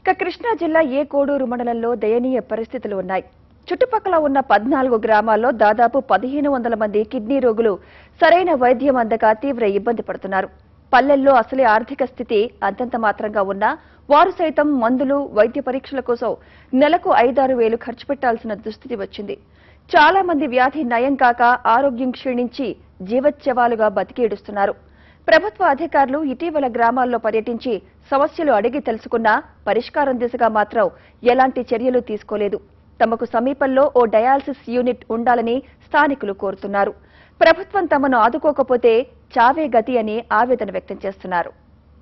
ఇక కృష్ణా జిల్లా ఏ కోడూరు మండలంలో దయనీయ పరిస్థితులు ఉన్నాయి చుట్టుపక్కల ఉన్న పద్నాలుగు గ్రామాల్లో దాదాపు పదిహేను వందల మంది కిడ్నీ రోగులు సరైన వైద్యం అందక తీవ్ర ఇబ్బంది పడుతున్నారు పల్లెల్లో అసలే ఆర్థిక స్థితి అంతంత మాత్రంగా ఉన్నా వారు సైతం మందులు వైద్య పరీక్షల కోసం నెలకు ఐదారు వేలు ఖర్చు పెట్టాల్సిన దుస్థితి వచ్చింది చాలా మంది వ్యాధి నయం కాక ఆరోగ్యం క్షీణించి జీవత్యవాలుగా బతికేడుస్తున్నారు ప్రభుత్వ అధికారులు ఇటీవల గ్రామాల్లో పర్యటించి సమస్యలు అడిగి తెలుసుకున్నా పరిష్కారం దిశగా మాత్రం ఎలాంటి చర్యలు తీసుకోలేదు తమకు సమీపంలో ఓ డయాలసిస్ యూనిట్ ఉండాలని స్థానికులు కోరుతున్నారు ప్రభుత్వం తమను ఆదుకోకపోతే చావే గతి అని ఆవేదన వ్యక్తం చేస్తున్నారు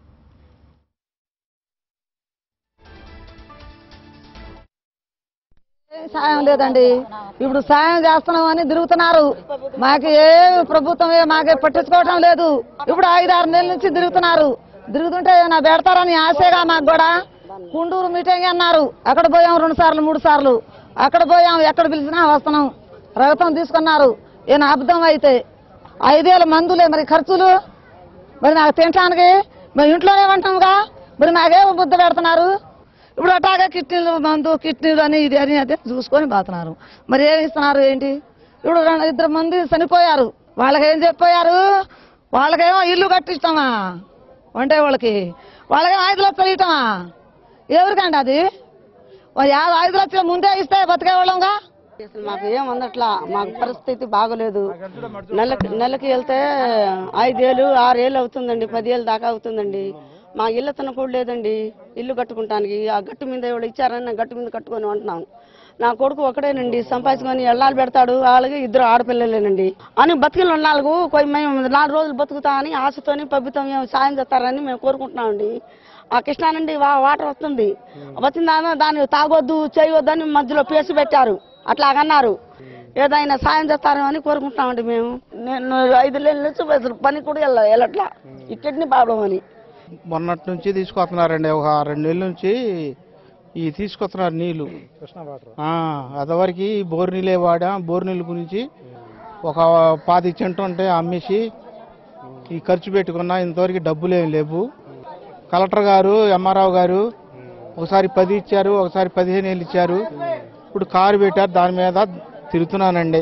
ఏం సాయం లేదండి ఇప్పుడు సాయం చేస్తున్నామని తిరుగుతున్నారు మాకు ఏ ప్రభుత్వం ఏ మాకే పట్టించుకోవటం లేదు ఇప్పుడు ఐదు ఆరు నెలల నుంచి తిరుగుతున్నారు తిరుగుతుంటే నా పెడతారని ఆశగా మాకు కూడా కుండూరు మీటింగ్ అన్నారు అక్కడ పోయాం రెండు సార్లు మూడు సార్లు అక్కడ పోయాం ఎక్కడ పిలిచినా వస్తున్నాం రక్తం తీసుకున్నారు ఏం అబద్ధం అయితే ఐదేళ్ళ మందులే మరి ఖర్చులు మరి నాకు తినటానికి మేము ఇంట్లోనే ఉంటాంగా మరి నాకే బుద్ధ పెడుతున్నారు ఇప్పుడు అట్లాగే కిడ్నీలు మందు కిడ్నీలు అని ఇది అని అదే చూసుకొని బాతున్నారు మరి ఏమి ఇస్తున్నారు ఏంటి ఇప్పుడు రెండు ఇద్దరు మంది చనిపోయారు వాళ్ళకి ఏం చెప్పారు వాళ్ళకేమో ఇల్లు కట్టిస్తామా వంటే వాళ్ళకి వాళ్ళకేమో ఐదు లక్షలు ఇవ్వటమా ఎవరికండి అది ఓ యాభై ఐదు లక్షలు ముందే ఇస్తే బతికే వాళ్ళంగా అసలు మాకు ఏం అందట్లా మాకు పరిస్థితి బాగోలేదు నెలకి నెలకి వెళ్తే ఐదేళ్ళు ఆరేళ్ళు అవుతుందండి పదేళ్ళు దాకా అవుతుందండి మా ఇల్లు తన కూడా లేదండి ఇల్లు కట్టుకుంటానికి ఆ గట్టు మీద ఎవరు ఇచ్చారని నా గట్టు మీద కట్టుకొని ఉంటున్నాను నా కొడుకు ఒకడేనండి సంపాదించుకొని ఎళ్ళాలు పెడతాడు వాళ్ళకి ఇద్దరు ఆడపిల్లలేనండి అని బతికిన నాలుగు కొంచెం మేము నాలుగు రోజులు బతుకుతా అని ఆశతోని ప్రభుత్వం ఏం సాయం చేస్తారని మేము కోరుకుంటున్నామండి ఆ కృష్ణా నుండి వా- వాటర్ వస్తుంది వచ్చిందామో దాన్ని తాగొద్దు చేయొద్దు అని మధ్యలో పేసి పెట్టారు అట్లాగన్నారు ఏదైనా సాయం చేస్తారో అని కోరుకుంటున్నామండి మేము నేను ఐదు నెలల నుంచి అసలు పని కూడా వెళ్ళ వెళ్ళట్లా ఈ కిడ్నీ ప్రాబ్లం అని మొన్నటి నుంచి తీసుకొస్తున్నారండి ఒక రెండు నెలల నుంచి ఈ తీసుకొస్తున్నారు నీళ్లు ఆ, అదివరకు బోర్ నీళ్ళే వాడా బోర్ నీళ్ళ గురించి ఒక పాతి చెంటు ఉంటే అమ్మేసి ఈ ఖర్చు పెట్టుకున్నా ఇంతవరకు డబ్బులు ఏమి లేవు కలెక్టర్ గారు ఎంఆర్ఓ గారు ఒకసారి పది ఇచ్చారు ఒకసారి పదిహేను వేలు ఇచ్చారు ఇప్పుడు కారు పెట్టారు దాని మీద తిరుగుతున్నానండి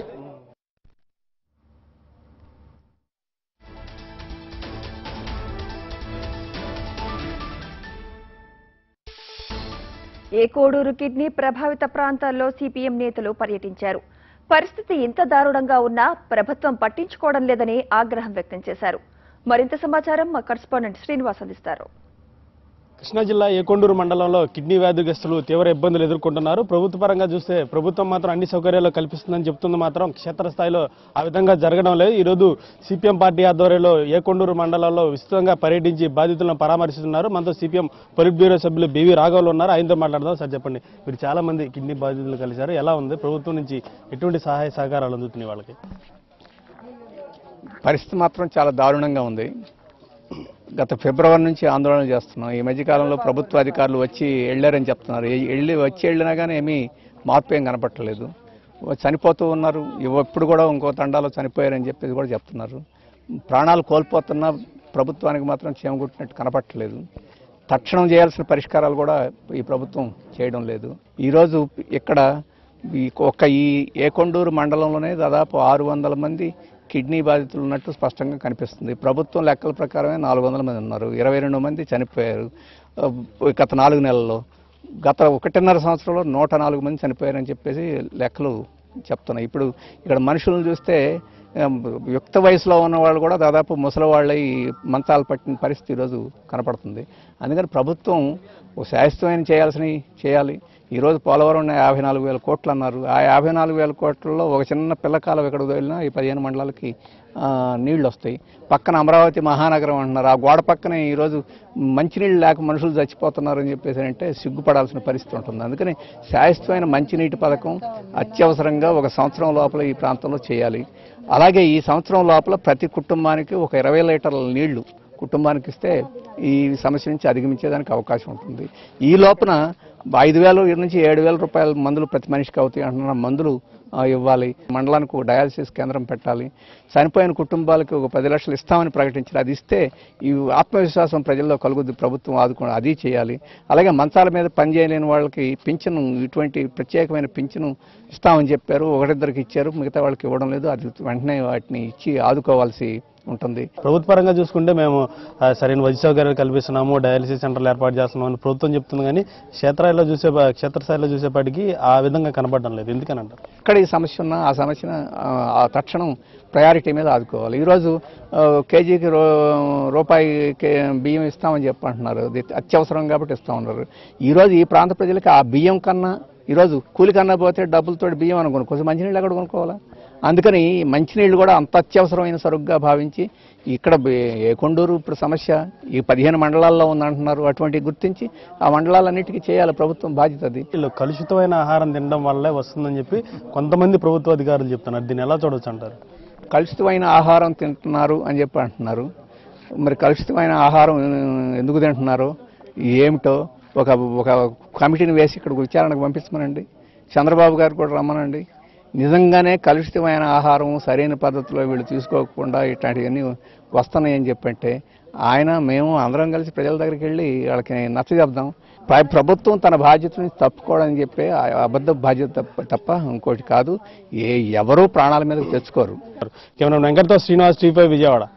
ఏ కోడూరు కిడ్నీ ప్రభావిత ప్రాంతాల్లో సిపిఎం నేతలు పర్యటించారు పరిస్థితి ఇంత దారుణంగా ఉన్నా ప్రభుత్వం పట్టించుకోవడం లేదని ఆగ్రహం వ్యక్తం చేశారు మరింత సమాచారం మా కరెస్పాండెంట్ శ్రీనివాస్ అందిస్తారు కృష్ణా జిల్లా ఏకొండూరు మండలంలో కిడ్నీ వ్యాధిగ్రస్తులు తీవ్ర ఇబ్బందులు ఎదుర్కొంటున్నారు ప్రభుత్వ పరంగా చూస్తే ప్రభుత్వం మాత్రం అన్ని సౌకర్యాలు కల్పిస్తుందని చెప్తుంది మాత్రం క్షేత్రస్థాయిలో ఆ విధంగా జరగడం లేదు ఈరోజు సిపిఎం పార్టీ ఆధ్వర్యంలో ఏకొండూరు మండలంలో విస్తృతంగా పర్యటించి బాధితులను పరామర్శిస్తున్నారు మనతో సిపిఎం పొలిట్ బ్యూరో సభ్యులు బివి రాఘవులు ఉన్నారు ఆయనతో మాట్లాడదాం సార్ చెప్పండి మీరు చాలా మంది కిడ్నీ బాధితులు కలిశారు ఎలా ఉంది ప్రభుత్వం నుంచి ఎటువంటి సహాయ సహకారాలు అందుతున్నాయి వాళ్ళకి పరిస్థితి మాత్రం చాలా దారుణంగా ఉంది గత ఫిబ్రవరి నుంచి ఆందోళన చేస్తున్నాం ఈ మధ్యకాలంలో ప్రభుత్వ అధికారులు వచ్చి వెళ్ళారని చెప్తున్నారు ఏ- వెళ్ళి వచ్చి వెళ్ళినా కానీ ఏమీ మార్పు ఏం కనపట్టలేదు చనిపోతూ ఉన్నారు ఇవ- ఇప్పుడు కూడా ఇంకో తండాలో చనిపోయారని చెప్పేసి కూడా చెప్తున్నారు ప్రాణాలు కోల్పోతున్నా ప్రభుత్వానికి మాత్రం చేమగుట్టినట్టు కనపట్టలేదు తక్షణం చేయాల్సిన పరిష్కారాలు కూడా ఈ ప్రభుత్వం చేయడం లేదు ఈరోజు ఇక్కడ ఈ ఒక్క ఈ ఏకొండూరు మండలంలోనే దాదాపు ఆరు వందల మంది కిడ్నీ బాధితులు ఉన్నట్టు స్పష్టంగా కనిపిస్తుంది ప్రభుత్వం లెక్కల ప్రకారమే నాలుగు వందల మంది ఉన్నారు ఇరవై రెండు మంది చనిపోయారు ఆ, గత నాలుగు నెలల్లో గత ఒకటిన్నర సంవత్సరంలో నూట నాలుగు మంది చనిపోయారని చెప్పేసి లెక్కలు చెప్తున్నాయి ఇప్పుడు ఇక్కడ మనుషులను చూస్తే ఆ, యుక్త వయసులో ఉన్న వాళ్ళు కూడా దాదాపు ముసలి వాళ్ళై మంచాలు పట్టిన పరిస్థితి ఈరోజు కనపడుతుంది అందుకని ప్రభుత్వం ఓ శాశ్వతమైన చేయాల్సినవి చేయాలి ఈరోజు పోలవరం యాభై నాలుగు వేల కోట్లు అన్నారు ఆ యాభై నాలుగు వేల కోట్లలో ఒక చిన్న పిల్లకాలం ఎక్కడికి వెళ్ళినా ఈ పదిహేను మండలాలకి ఆ, నీళ్లు వస్తాయి పక్కన అమరావతి మహానగరం అంటున్నారు ఆ గోడ పక్కనే ఈరోజు మంచినీళ్ళు లేక మనుషులు చచ్చిపోతున్నారు అని చెప్పేసి అంటే సిగ్గుపడాల్సిన పరిస్థితి ఉంటుంది అందుకని శాశ్వతమైన మంచినీటి పథకం అత్యవసరంగా ఒక సంవత్సరం లోపల ఈ ప్రాంతంలో చేయాలి అలాగే ఈ సంవత్సరం లోపల ప్రతి కుటుంబానికి ఒక ఇరవై లీటర్ల నీళ్లు కుటుంబానికి ఇస్తే ఈ సమస్య నుంచి అధిగమించేదానికి అవకాశం ఉంటుంది ఈ లోపల ఐదు వేల నుంచి ఏడు వేల రూపాయల మందులు ప్రతి మనిషికి అవుతాయి అంటున్న మందులు ఆ, ఇవ్వాలి మండలానికి ఒక డయాలసిస్ కేంద్రం పెట్టాలి చనిపోయిన కుటుంబాలకు ఒక పది లక్షలు ఇస్తామని ప్రకటించారు అది ఇస్తే ఈ ఆత్మవిశ్వాసం ప్రజల్లో కలుగుద్ది ప్రభుత్వం ఆదుకో అది చేయాలి అలాగే మంచాల మీద పనిచేయలేని వాళ్ళకి పింఛను ఇటువంటి ప్రత్యేకమైన పింఛను ఇస్తామని చెప్పారు ఒకరిద్దరికి ఇచ్చారు మిగతా వాళ్ళకి ఇవ్వడం లేదు అది వెంటనే వాటిని ఇచ్చి ఆదుకోవాల్సి ఉంటుంది ప్రభుత్వ పరంగా చూసుకుంటే మేము ఆ, సరైన వైద్య సౌకర్యాలు కల్పిస్తున్నాము డయాలసిస్ సెంటర్లు ఏర్పాటు చేస్తున్నాము అని ప్రభుత్వం చెప్తుంది కానీ క్షేత్రాల్లో చూసే క్షేత్రస్థాయిలో చూసేపాటికి ఆ విధంగా కనపడడం లేదు ఎందుకని అంటారు ఎక్కడ ఈ సమస్య ఉన్నా ఆ సమస్యను ఆ, ఆ తక్షణం ప్రయారిటీ మీద ఆదుకోవాలి ఈరోజు ఆ, కేజీకి రూ రూపాయి కే- బియ్యం ఇస్తామని చెప్పి అంటున్నారు అది అత్యవసరం కాబట్టి ఇస్తా ఉన్నారు ఈరోజు ఈ ప్రాంత ప్రజలకి ఆ బియ్యం కన్నా ఈరోజు కూలి కన్నా పోతే డబ్బులతో బియ్యం అనుకోను కొంచెం మంచినీళ్ళు ఎక్కడ కొనుక్కోవాలా అందుకని మంచినీళ్ళు కూడా అంత అత్యవసరమైన సరుగ్గా భావించి ఇక్కడ బే- ఏ కొండూరు ఇప్పుడు సమస్య ఈ పదిహేను మండలాల్లో ఉందంటున్నారు అటువంటి గుర్తించి ఆ మండలాలన్నిటికీ చేయాలి ప్రభుత్వం బాధ్యత అది వీళ్ళు కలుషితమైన ఆహారం తినడం వల్లే వస్తుందని చెప్పి కొంతమంది ప్రభుత్వ అధికారులు చెప్తున్నారు దీన్ని ఎలా చూడొచ్చు అంటారు కలుషితమైన ఆహారం తింటున్నారు అని చెప్పి అంటున్నారు మరి కలుషితమైన ఆహారం ఆ, ఎందుకు తింటున్నారో ఏమిటో ఒక ఒక కమిటీని వేసి ఇక్కడికి విచారణకు పంపించమనండి చంద్రబాబు గారు కూడా రమ్మనండి నిజంగానే కలుషితమైన ఆహారం సరైన పద్ధతిలో వీళ్ళు తీసుకోకుండా ఇట్లాంటివన్నీ వస్తున్నాయని చెప్పంటే ఆయన మేము అందరం కలిసి ప్రజల దగ్గరికి వెళ్ళి వాళ్ళకి నచ్చ చెప్దాం ప్ర- ప్రభుత్వం తన బాధ్యతని తప్పుకోవడని చెప్పి ఆ అబద్ధ బాధ్యత తప్ప తప్ప ఇంకోటి కాదు ఏ ఎవరూ ప్రాణాల మీద తెచ్చుకోరు కెమెరా వెంకటతో శ్రీనివాస్ టీపై విజయవాడ